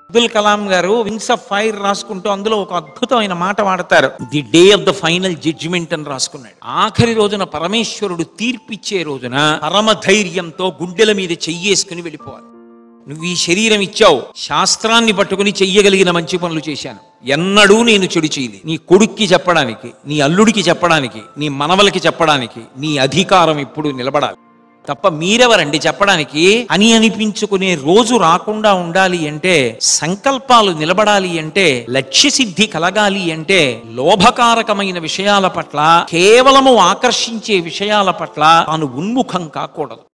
అబ్దుల్ కలాం గారు wings of fire రాసుకుంటూ అందులో ఒక అద్భుతమైన మాట వాడతారు the day of the final judgement అని రాసుకున్నాడు ఆఖరి రోజున పరమేశ్వరుడు తీర్పిచ్చే రోజున పరమ ధైర్యంతో గుండెల మీద చెయ్యేసుకుని వెళ్ళిపోవాలి నువ్వు ఈ శరీరం ఇచ్చావు శాస్త్రాన్ని పట్టుకుని చెయ్యగలిగిన మంచి పనులు చేశాను ఎన్నడూ నేను చెడు చేయలేదు నీ కొడుక్కి చెప్పడానికి నీ అల్లుడికి చెప్పడానికి నీ మనవలకి చెప్పడానికి నీ అధికారం ఇప్పుడు నిలబడాలి తప్ప మీరెవరండి చెప్పడానికి అని అనిపించుకునే రోజు రాకుండా ఉండాలి అంటే సంకల్పాలు నిలబడాలి అంటే లక్ష్య సిద్ధి కలగాలి అంటే లోభకారకమైన విషయాల పట్ల కేవలము ఆకర్షించే విషయాల పట్ల తాను ఉన్ముఖం కాకూడదు